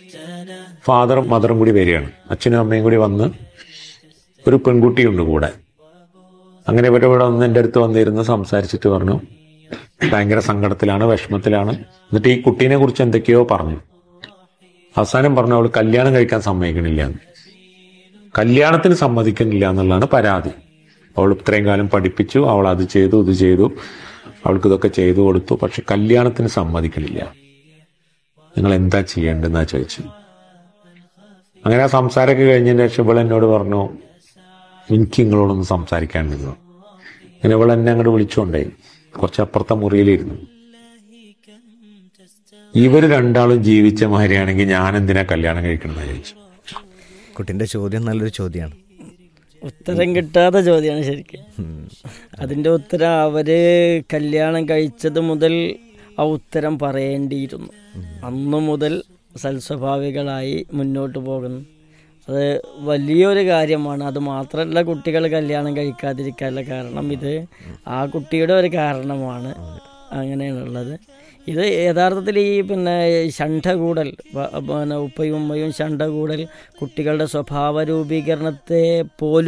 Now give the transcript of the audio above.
ഫാദറും മദറും കൂടി വരികയാണ് അച്ഛനും അമ്മയും കൂടി വന്ന് ഒരു പെൺകുട്ടിയുണ്ട് കൂടെ അങ്ങനെ ഇവരുടെ ഇവിടെ വന്ന് എൻ്റെ അടുത്ത് വന്നിരുന്ന് സംസാരിച്ചിട്ട് പറഞ്ഞു ഭയങ്കര സങ്കടത്തിലാണ് വിഷമത്തിലാണ് എന്നിട്ട് ഈ കുട്ടീനെ കുറിച്ച് എന്തൊക്കെയോ പറഞ്ഞു അവസാനം പറഞ്ഞു അവൾ കല്യാണം കഴിക്കാൻ സമ്മതിക്കണില്ല എന്ന്. കല്യാണത്തിന് സമ്മതിക്കുന്നില്ല എന്നുള്ളതാണ് പരാതി അവൾ ഇത്രയും കാലം പഠിപ്പിച്ചു അവൾ അത് ചെയ്തു ഇത് ചെയ്തു അവൾക്ക് ഇതൊക്കെ ചെയ്തു കൊടുത്തു പക്ഷെ കല്യാണത്തിന് സമ്മതിക്കണില്ല നിങ്ങൾ എന്താ ചെയ്യേണ്ടതെന്നാ ചോദിച്ചു അങ്ങനെ ആ സംസാരമൊക്കെ കഴിഞ്ഞതിന് ശേഷം ഇവൾ എന്നോട് പറഞ്ഞു എനിക്ക് നിങ്ങളോടൊന്ന് സംസാരിക്കാണ്ടിരുന്നു അങ്ങനെ ഇവൾ എന്നെ അങ്ങോട്ട് വിളിച്ചോണ്ടേ കുറച്ച് അപ്പുറത്തെ മുറിയിലിരുന്നു ഇവർ രണ്ടാളും ജീവിച്ച മാതിരിയാണെങ്കിൽ ഞാൻ എന്തിനാ കല്യാണം കഴിക്കണമെന്ന് ചോദിച്ചു കുട്ടിന്റെ ചോദ്യം നല്ലൊരു ചോദ്യമാണ് ഉത്തരം കിട്ടാത്ത ചോദ്യമാണ് ശരിക്കും അതിൻ്റെ ഉത്തരം അവര് കല്യാണം കഴിച്ചത് മുതൽ ആ ഉത്തരം പറയേണ്ടിയിരുന്നു അന്നു മുതൽ സൽസ്വഭാവികളായി മുന്നോട്ട് പോകുന്നു അത് വലിയൊരു കാര്യമാണ് അത് മാത്രമല്ല കുട്ടികൾ കല്യാണം കഴിക്കാതിരിക്കാനുള്ള കാരണം ഇത് ആ കുട്ടിയുടെ ഒരു കാരണമാണ് അങ്ങനെയാണുള്ളത് ഇത് യഥാർത്ഥത്തിൽ ഈ പിന്നെ ഷണ്ഠകൂടൽ പ- പിന്നെ ഉപ്പയും ഉമ്മയും ഷണ്ഠകൂടൽ കുട്ടികളുടെ സ്വഭാവ രൂപീകരണത്തെ പോലും